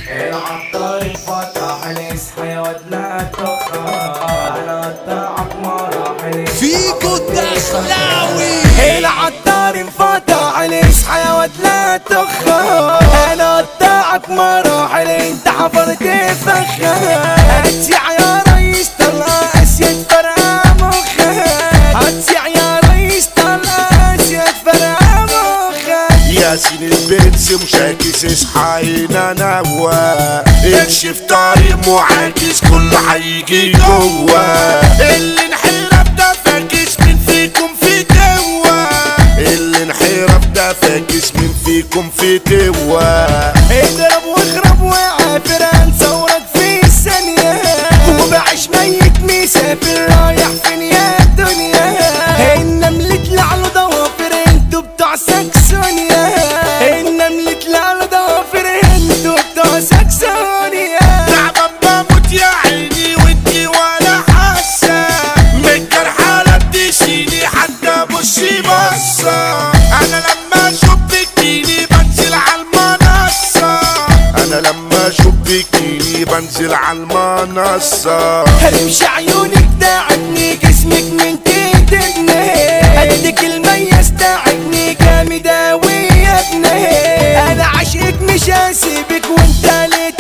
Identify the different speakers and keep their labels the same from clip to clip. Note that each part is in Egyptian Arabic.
Speaker 1: العطار فتح الاصحى يا واد لا تخاف انا قطعك مراحل
Speaker 2: فيكو الدخلاوي
Speaker 1: العطار انفتح الاصحى يا واد لا تخاف انا قطعك مراحل انت حفرت فخها هتسيع يا ريس طلع اسيد فرقع مخها هتسيع يا ريس طلع اسيد فرقع مخها
Speaker 3: ياسين البنس مشاكس اصحى هنا نوا اكشف طريق معاكس كله هيجي جوا اللي انحرف ده فاكس من فيكم في توا اللي انحرف ده فاكس من فيكم في توا
Speaker 1: اضرب واخرب وعافر هنصورك في ثانية وبعيش ميت مسافر رايح فين يا دنيا النمل طلع له ضوافر انتوا بتوع ساكسونيا النمل طلع له ضوافر انتوا بتوع ساكسونيا
Speaker 3: تعبان بموت يا عيني وانتي ولا حاسة من الجرحى لا بتشيلي حتى بوشي بصة انا لما اشوف بكيني بنزل على المنصة انا لما اشوف بكيني بنزل على المنصة
Speaker 1: هرمش عيونك تعبني جسمك من تدني قدك الميز تعبني جامد اوي يا ابني انا عاشقك مش هسيبك وانت ليه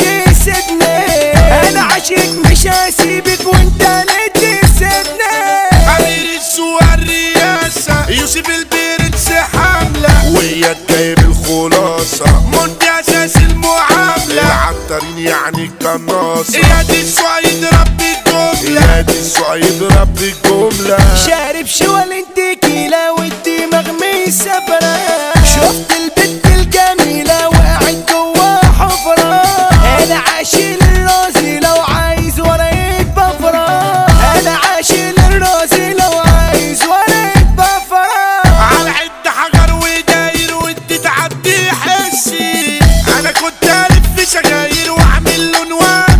Speaker 1: تسيبني انا عاشقك مش هسيبك وانت ليه تسيبني
Speaker 3: امير السوق الرئاسة يوسف البرنس حملة وياك جايب الخلاصة منت اساس المعاملة العطارين يعني القناصة يا دي السعيد رب الجملة يا دي السعيد رب الجملة
Speaker 1: شارب شوال انت كيلة والدماغ مسافرة شفت البنت الجميلة وقعت جوا حفرة انا عاشق الرازي لو عايز ورقة بفرة انا عاشق الرازي لو عايز ورقة بفرة
Speaker 3: على عد حجر وداير ودي تعدي حسي انا كنت الف سجاير واعمل لون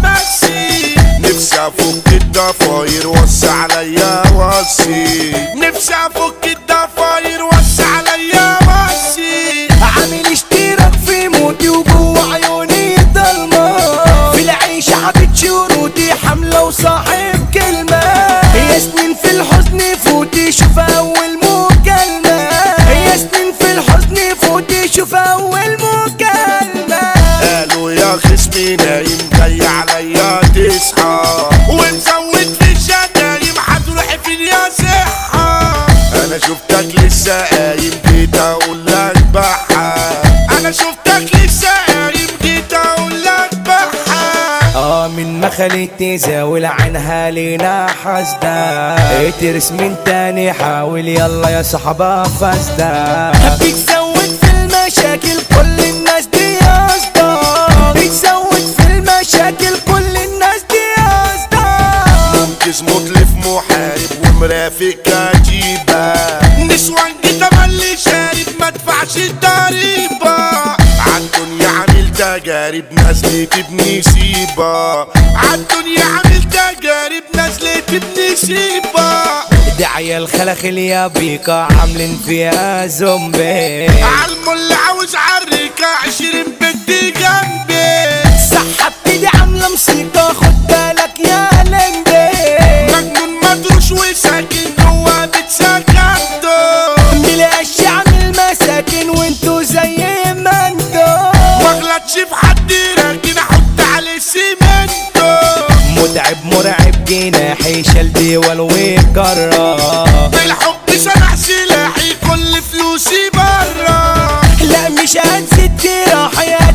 Speaker 3: وامسي نفسي افك الضفاير وسع عليا وصي نفسي افك الضفاير وسع عليا وصي
Speaker 1: عامل اشتراك في موتي وجوه عيوني ضلمة في العيش حاطط شروطي حملة وصاحب كلمة يا سنين في الحزن فوتي شوف أول مكالمة يا سنين في الحزن فوتي شوف أول مكالمة
Speaker 3: قالوا يا خصمي نايم جاي عليا تصحى ومزود في الشتايم هتروح فين يا صحة انا شفتك لسه قايم جيت اقول لك بحة انا شفتك لسه قايم جيت اقول لك بحة
Speaker 1: اه من ما خليت زاول عنها لينا حسدا اترس من تاني حاول يلا يا صحبا فاسدا بتزود في المشاكل كل الناس دي يا اسطى بتزود في المشاكل كل الناس دي يا اسطى
Speaker 3: منكس مطلف محارب ومرافق كتيبة نسوان جيت ملي شارب ما ادفعش الضريبة عالدنيا عامل تجارب نازلة تبني سيبة عالدنيا عامل تجارب نازلة تبني سيبة
Speaker 1: دي عيال خلخل يا بيكا عاملين فيها زومبي
Speaker 3: عالمول عاوز عريكة عشرين بنت جنبي
Speaker 1: سحبت دي عاملة موسيقى خد بالك يا لمبي
Speaker 3: مجنون مدروش وساكن جوا بيت سكنته
Speaker 1: ملاش عامل مساكن وانتو زي ما انتو
Speaker 3: مغلطش في حد راكن احط عليه سيمنتو
Speaker 1: متعب مرعب جناحي شال ديوال وكرة
Speaker 3: بالحب سرح سلاحي كل فلوسي برا
Speaker 1: لا مش هتسد راح يا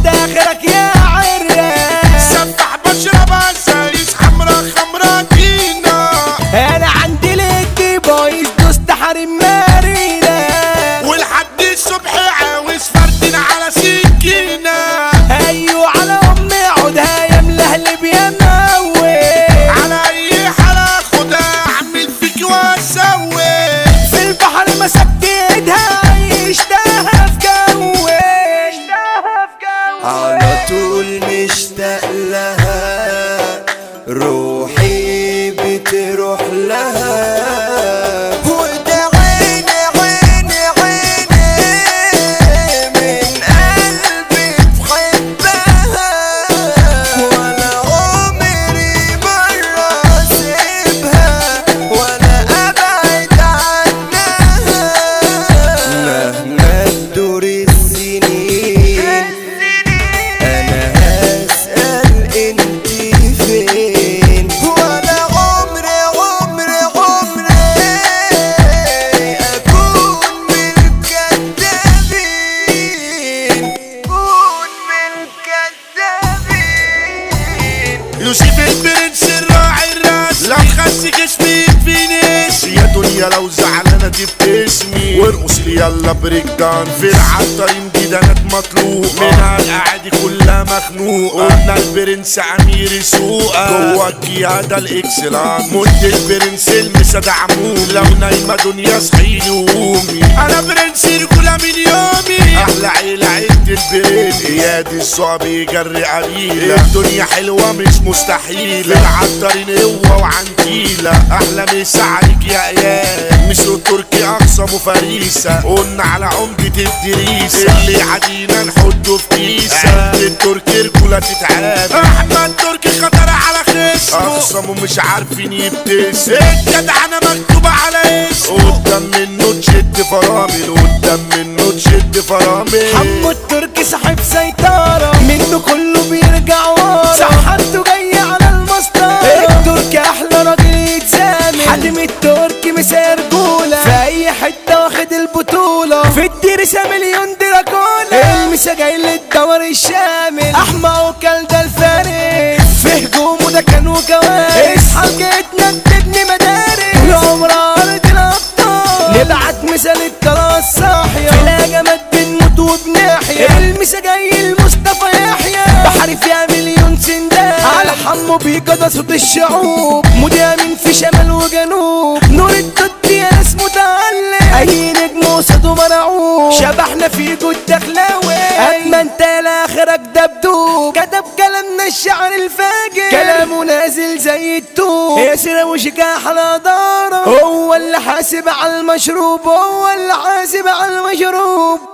Speaker 3: هي لو زعلانة تبتسمي وارقص لي يلا بريك دان في العطارين جدانات مطلوق منها القعادي كلها مخنوقة قلنا البرنس امير سوقة جوا القيادة الاكسلان مد البرنس المسا دعموم لو نايمة دنيا صحيني وقومي انا برنس رجولة من يومي احلى عيلة عيلة البرنس ايادي الصعب يجري قليلة الدنيا حلوة مش مستحيلة العطارين قوة وعنتيلة احلى مسا عليك يا اياد مصر التركي اقسم فريسة قلنا على عمدة الدريسة اللي عدينا نحطه في كيسة التركي رجولة تتعاد احمد تركي خطر على خصمه اقسمه مش عارفين يبتسم الجدعنة مكتوبة على اسمه قدام منه تشد فرامل قدام منه تشد فرامل
Speaker 1: حمو التركي صاحب سيطرة منه كله بيرجع ورا صحته جاية على المسطرة التركي أحلى راجل يتسامل حاتم التركي مسير رجولة في أي حتة واخد البطولة في الدرسة مليون دراكولا المسا جاي للدور الشامل أحمى وكال ده الفارس في هجومه ده كانوا كوارث اصحى جيتنا تبني مدارس طول عمرها أرض الأبطال نبعت مثال الطلاق الصاحية في الهجمات بنموت وبنحيا المسا جاي المصطفى يحيى بحر فيها مليون سندان على حمو بيجا ده صوت الشعوب مذيع من في شمال وجنوب نور الضد يا ناس متعلق اي نجم وسطه مرعوب شبحنا في جود دخلاوي اما انت لاخرك دبدوب كتب كلامنا الشعر الفاجر كلامه نازل زي التوب ياسر وشكاح الاداره هو اللي حاسب على المشروب هو اللي حاسب على المشروب